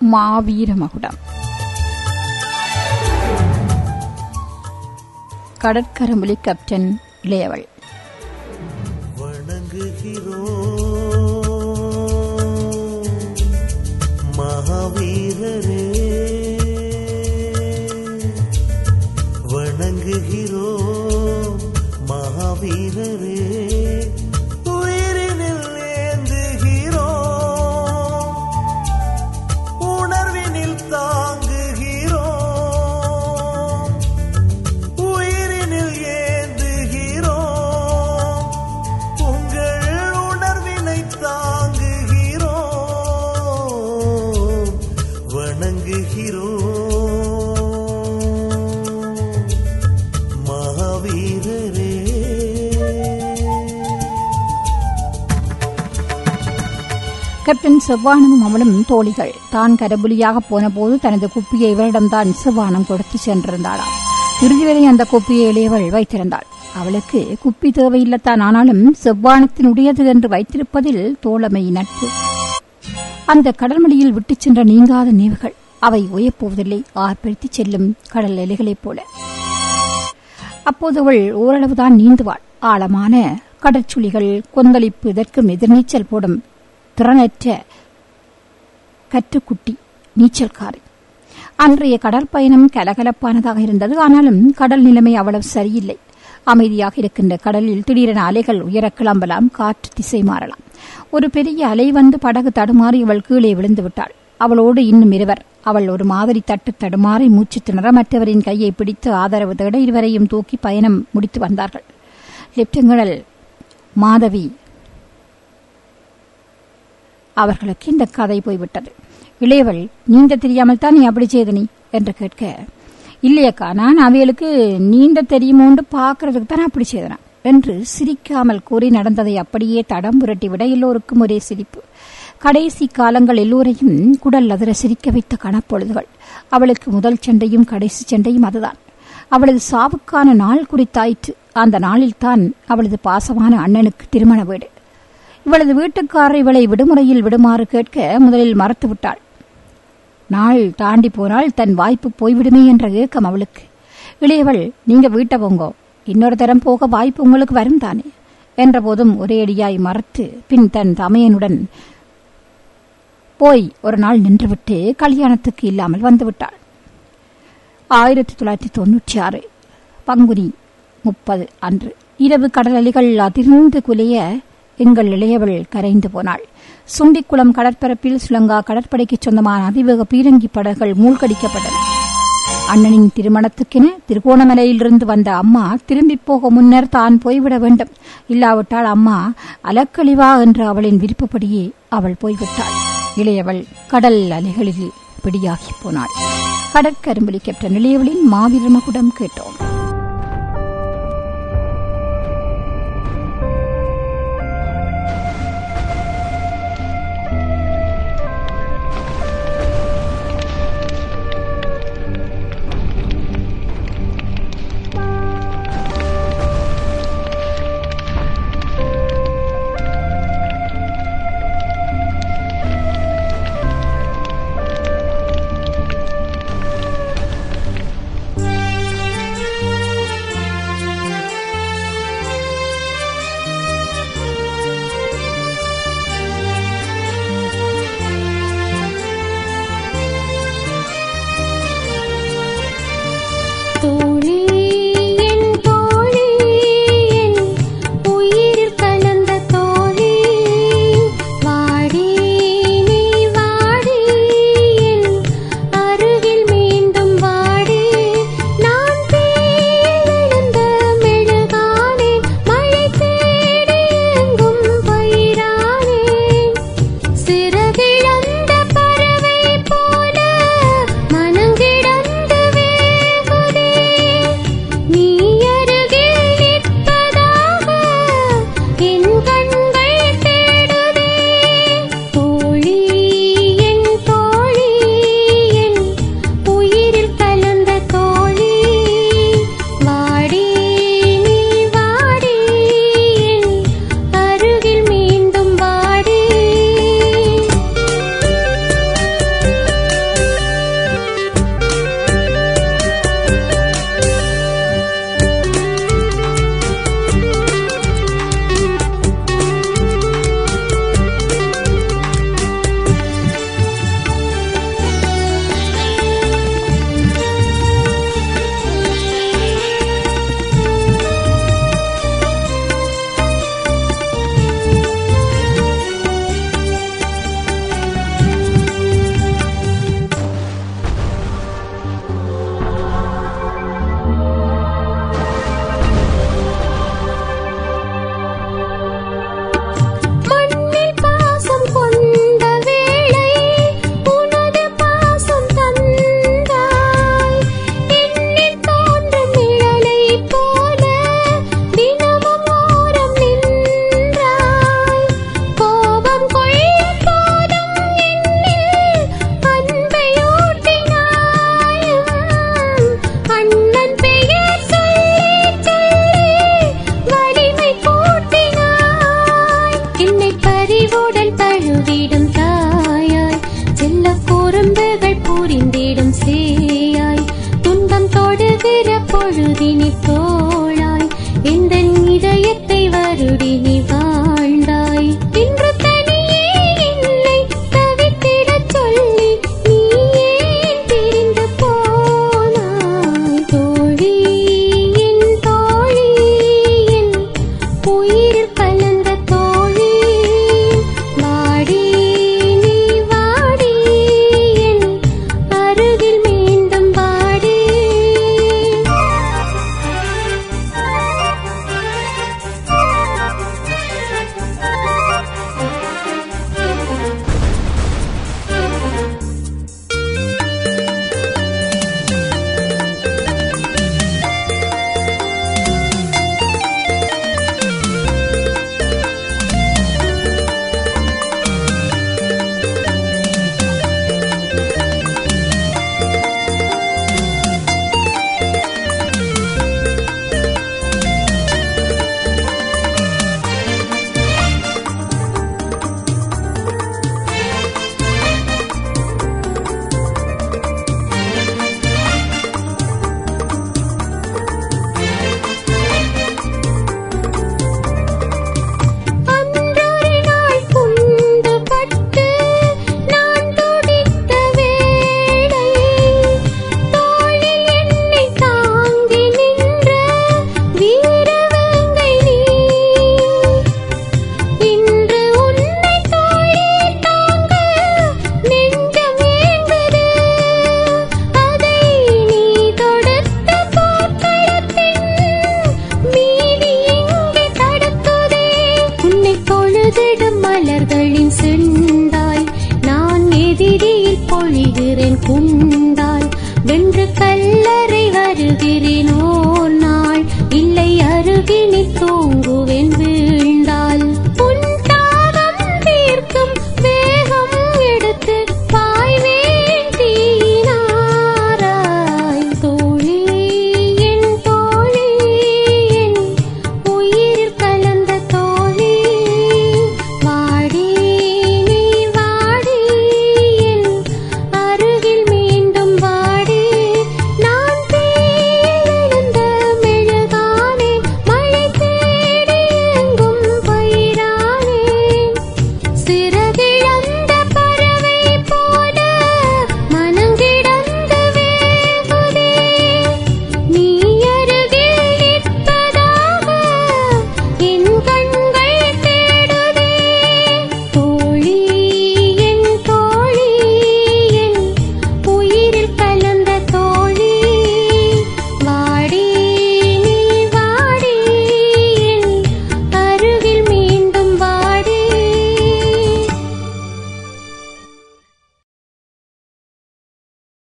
மாவீர மகுடம் கடற்கரம்புலி கேப்டன் இளையவள் வணங்குகிறோம் மகாவீரரே வணங்குகிறோம் மகாவீரரே உயிரினில் ஏந்துகிறோம் உணர்வினில் தாங்குகிறோம் உயிரினில் ஏந்துகிறோம் உங்கள் உணர்வினை தாங்குகிறோம் வணங்குகிறோம் மகாவீரரே கேப்டன் செவ்வானமும் அவளும் தோழிகள் தான் கரபுலியாக போனபோது தனது குப்பியை இவரிடம்தான் செவ்வானம் கொடுத்து சென்றிருந்தாளாம் இறுதி வரை அந்த குப்பியை இளையவள் வைத்திருந்தாள் அவளுக்கு குப்பி தேவையில்லத்தான் ஆனாலும் செவ்வானத்தினுடையது என்று வைத்திருப்பதில் தோழமை நட்பு அந்த கடல்மொழியில் விட்டுச் சென்ற நீங்காத நினைவுகள் அவை உயப்போவதில்லை ஆர்ப்பரித்துச் செல்லும் கடல் எலைகளைப் போல அப்போது அவள் ஓரளவுதான் நீந்துவாள் ஆழமான கடற்சுழிகள் கொந்தளிப்பு இதற்கும் எதிர்நீச்சல் போடும் திறனற்ற கற்றுக்குட்டி நீச்சல்காரி அன்றைய கடற்பயணம் கலகலப்பானதாக இருந்தது ஆனாலும் கடல் நிலைமை அவ்வளவு சரியில்லை அமைதியாக இருக்கின்ற கடலில் திடீரென அலைகள் உயர கிளம்பலாம் காற்று திசை மாறலாம் ஒரு பெரிய அலை வந்து படகு தடுமாறி அவள் கீழே விழுந்து விட்டாள் அவளோடு இன்னும் இருவர் அவள் ஒரு மாதிரி தட்டு தடுமாறி மூச்சு திணற மற்றவரின் கையை பிடித்து ஆதரவு தேட இருவரையும் தூக்கி பயணம் முடித்து வந்தார்கள் லெப்டினல் மாதவி அவர்களுக்கு இந்த கதை போய்விட்டது இளையவள் நீந்த தெரியாமல் தான் நீ அப்படி செய்த நீ என்று கேட்க இல்லையக்கா நான் அவைகளுக்கு நீந்த தெரியுமோண்டு பார்க்கறதுக்கு தான் அப்படி செய்தேன் என்று சிரிக்காமல் கூறி நடந்ததை அப்படியே தடம் புரட்டி விட எல்லோருக்கும் ஒரே சிரிப்பு கடைசி காலங்கள் எல்லோரையும் குடல் அதிர சிரிக்க வைத்த கணப்பொழுதுகள் அவளுக்கு முதல் சண்டையும் கடைசி சண்டையும் அதுதான் அவளது சாவுக்கான நாள் குறித்தாயிற்று அந்த நாளில்தான் அவளது பாசமான அண்ணனுக்கு திருமண வீடு இவளது வீட்டுக்காரர் இவளை விடுமுறையில் விடுமாறு கேட்க முதலில் மறுத்து விட்டாள் நாள் தாண்டி போனால் தன் வாய்ப்பு போய்விடுமே என்ற ஏக்கம் அவளுக்கு இளையவள் நீங்க வீட்டை போங்கோ இன்னொரு தரம் போக வாய்ப்பு உங்களுக்கு வரும் தானே என்ற போதும் ஒரே அடியாய் மறுத்து பின் தன் தமையனுடன் போய் ஒரு நாள் நின்றுவிட்டு கல்யாணத்துக்கு இல்லாமல் வந்துவிட்டாள் ஆயிரத்தி தொள்ளாயிரத்தி தொன்னூற்றி ஆறு பங்குனி முப்பது அன்று இரவு கடல் அலைகள் அதிர்ந்து குலைய எங்கள் இளையவள் கரைந்து போனாள் சுண்டிக்குளம் கடற்பரப்பில் சுலங்கா கடற்படைக்கு சொந்தமான அதிவேக பீரங்கி படகுகள் மூழ்கடிக்கப்பட்டன அண்ணனின் திருமணத்துக்கென திருகோணமலையிலிருந்து வந்த அம்மா திரும்பி போக முன்னர் தான் போய்விட வேண்டும் இல்லாவிட்டால் அம்மா அலக்கழிவா என்று அவளின் விருப்பப்படியே அவள் போய்விட்டாள் இளையவள் கடல் அலைகளில் பிடியாகி போனாள் கடற்கரும்புலி கேப்டன் இளையவளின் மாவீர மகுடம் கேட்டோம் குறும்புகள் புரிந்திடும் சேயாய் துன்பம் தொடுகிற பொழுதினி தோளாய் எந்த இதயத்தை வருடி நீ வாழ்ந்தாய் இன்று தனியே என்னை தவித்திடச் சொல்லி நீ ஏன் பிரிந்து போனாய் தோழி என் தோழி என் உயிரில் கலந்த தோழி வாடி நீ வாடி என் அருகில் மீண்டும் வாடி அன்றொரு நாள் குண்டு பட்டு நான் துடித்த வேளை தோளில் என்னை தாங்கி நின்ற வீரவேங்கை நீ இன்று உன்னை தோளில் தாங்க நெஞ்சம் ஏங்குது அதை நீ தொடுத்த போர்க்களத்தின் மீதி இங்கே தடுக்குதே உன்னை தொழுதிடும் மலர்களின் செண்டாய் நான் எதிரியில் பொழிகிறேன் குண்டாய் வென்று கல்லறை வருகிறேன் ஓர் நாள் இல்லை அருகினில் தூங்குவேன்